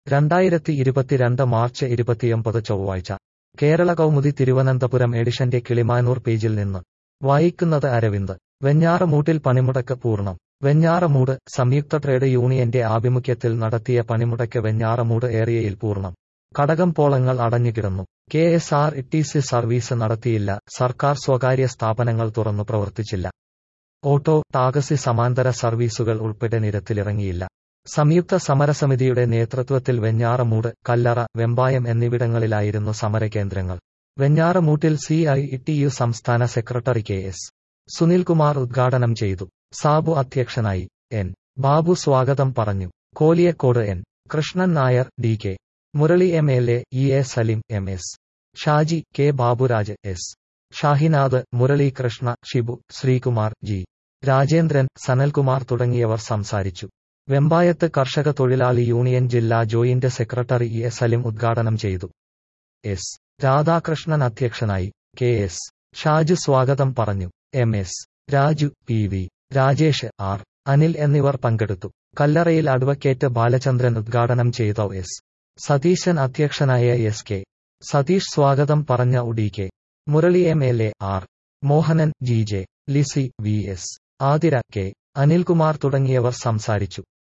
രണ്ടായിരത്തി ഇരുപത്തിരണ്ട് മാർച്ച് ഇരുപത്തിയൊമ്പത് ചൊവ്വാഴ്ച കേരള കൗമുദി തിരുവനന്തപുരം എഡിഷന്റെ കിളിമാനൂർ പേജിൽ നിന്ന് വായിക്കുന്നത് അരവിന്ദ് വെഞ്ഞാറമൂട്ടിൽ പണിമുടക്ക് പൂർണ്ണം വെഞ്ഞാറമൂട് സംയുക്ത ട്രേഡ് യൂണിയന്റെ ആഭിമുഖ്യത്തിൽ നടത്തിയ പണിമുടക്ക് വെഞ്ഞാറമൂട് ഏരിയയിൽ പൂർണ്ണം കടകം പോളങ്ങൾ അടഞ്ഞുകിടന്നു K S R T C service നടത്തിയില്ല സർക്കാർ സ്വകാര്യ സ്ഥാപനങ്ങൾ തുറന്നു പ്രവർത്തിച്ചില്ല ഓട്ടോ ടാക്സി സമാന്തര സർവീസുകൾ ഉൾപ്പെടെ നിരത്തിലിറങ്ങിയില്ല സംയുക്ത സമരസമിതിയുടെ നേതൃത്വത്തിൽ വെഞ്ഞാറമൂട് കല്ലറ വെമ്പായം എന്നിവിടങ്ങളിലായിരുന്നു സമരകേന്ദ്രങ്ങൾ വെഞ്ഞാറമൂട്ടിൽ സി ഐ ടി യു സംസ്ഥാന സെക്രട്ടറി കെ എസ് സുനിൽകുമാർ ഉദ്ഘാടനം ചെയ്തു സാബു അധ്യക്ഷനായി എൻ ബാബു സ്വാഗതം പറഞ്ഞു Koliyakode N Krishnan Nair D K Murali M L A E A Salim M S Shaji K Baburaj S Shahinath Muralikrishna Shibu Sreekumar G Rajendran Sanalkumar തുടങ്ങിയവർ സംസാരിച്ചു വെമ്പായത്ത് കർഷക തൊഴിലാളി യൂണിയൻ ജില്ലാ joint secretary E A Salim ഉദ്ഘാടനം ചെയ്തു എസ് രാധാകൃഷ്ണൻ അധ്യക്ഷനായി കെ എസ് ഷാജു സ്വാഗതം പറഞ്ഞു M S Raju P V Rajesh R Anil എന്നിവർ പങ്കെടുത്തു കല്ലറയിൽ അഡ്വക്കേറ്റ് ബാലചന്ദ്രൻ ഉദ്ഘാടനം ചെയ്ത എസ് സതീശൻ അധ്യക്ഷനായ എസ് കെ സതീഷ് സ്വാഗതം പറഞ്ഞ ഉഡി K Murali M L A R Mohanan G J Lissy V S Athira K Anilkumar തുടങ്ങിയവർ സംസാരിച്ചു